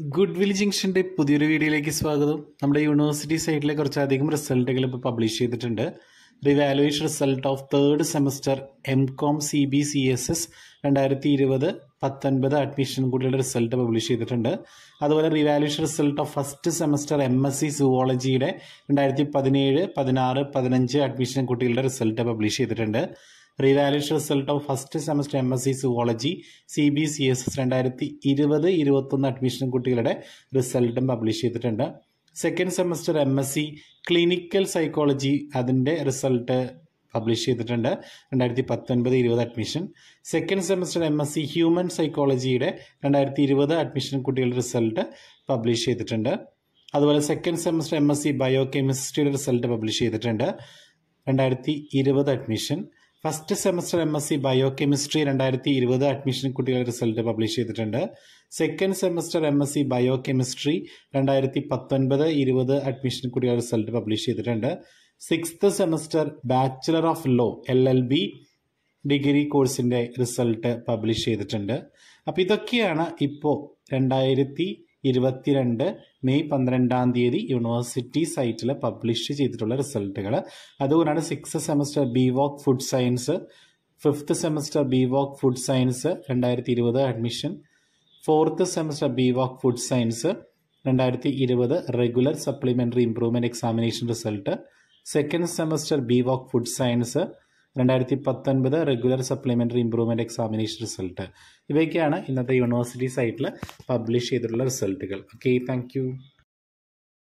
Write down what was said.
good will ജംഗ്ഷൻ്റെ പുതിയൊരു വീഡിയോയിലേക്ക് സ്വാഗതം നമ്മുടെ യൂണിവേഴ്സിറ്റി സൈറ്റിലെ കുറച്ചധികം റിസൾട്ടുകൾ ഇപ്പോൾ പബ്ലിഷ് ചെയ്തിട്ടുണ്ട് revaluation result of third semester M com C B C S S രണ്ടായിരത്തി ഇരുപത് പത്തൊൻപത് അഡ്മിഷൻ കൂടിയുള്ള റിസൾട്ട് പബ്ലിഷ് ചെയ്തിട്ടുണ്ട് അതുപോലെ revaluation result of first semester M S C സുവോളജിയുടെ രണ്ടായിരത്തി പതിനേഴ് പതിനാറ് പതിനഞ്ച് അഡ്മിഷൻ കുട്ടികളുടെ റിസൾട്ട് പബ്ലിഷ് ചെയ്തിട്ടുണ്ട് revaluation result of first semester M S C zoology C B C S S രണ്ടായിരത്തി ഇരുപത് ഇരുപത്തൊന്ന് അഡ്മിഷൻ കുട്ടികളുടെ റിസൾട്ടും പബ്ലിഷ് ചെയ്തിട്ടുണ്ട് second semester M S C clinical psychology അതിൻ്റെ റിസൾട്ട് പബ്ലിഷ് ചെയ്തിട്ടുണ്ട് രണ്ടായിരത്തി പത്തൊൻപത് ഇരുപത് admission second semester M S C human സൈക്കോളജിയുടെ രണ്ടായിരത്തി ഇരുപത് അഡ്മിഷൻ കുട്ടികളുടെ റിസൾട്ട് പബ്ലിഷ് ചെയ്തിട്ടുണ്ട് അതുപോലെ second semester M S C ബയോ കെമിസ്ട്രിയുടെ റിസൾട്ട് പബ്ലിഷ് ചെയ്തിട്ടുണ്ട് രണ്ടായിരത്തി ഇരുപത് admission first semester M S C biochemistry രണ്ടായിരത്തി ഇരുപത് അഡ്മിഷൻ കുട്ടികളുടെ റിസൾട്ട് പബ്ലിഷ് ചെയ്തിട്ടുണ്ട് second semester M S C biochemistry രണ്ടായിരത്തി പത്തൊൻപത് ഇരുപത് അഡ്മിഷൻ കുട്ടികളുടെ റിസൾട്ട് പബ്ലിഷ് ചെയ്തിട്ടുണ്ട് sixth semester bachelor of law L L B degree കോഴ്സിൻ്റെ റിസൾട്ട് പബ്ലിഷ് ചെയ്തിട്ടുണ്ട് അപ്പോൾ ഇതൊക്കെയാണ് ഇപ്പോൾ രണ്ടായിരത്തി ഇരുപത്തിരണ്ട് മെയ് പന്ത്രണ്ടാം തീയതി യൂണിവേഴ്സിറ്റി സൈറ്റിൽ പബ്ലിഷ് ചെയ്തിട്ടുള്ള റിസൾട്ടുകൾ അതുകൊണ്ടാണ് six semester B voc food science fifth semester B voc food science രണ്ടായിരത്തി ഇരുപത് admission fourth semester B voc food science രണ്ടായിരത്തി ഇരുപത് regular supplementary improvement examination result second semester B voc food science രണ്ടായിരത്തി പത്തൊൻപത് regular supplementary improvement examination result ഇവയൊക്കെയാണ് ഇന്നത്തെ university സൈറ്റിൽ publish ചെയ്തിട്ടുള്ള റിസൾട്ടുകൾ ഓക്കെ താങ്ക്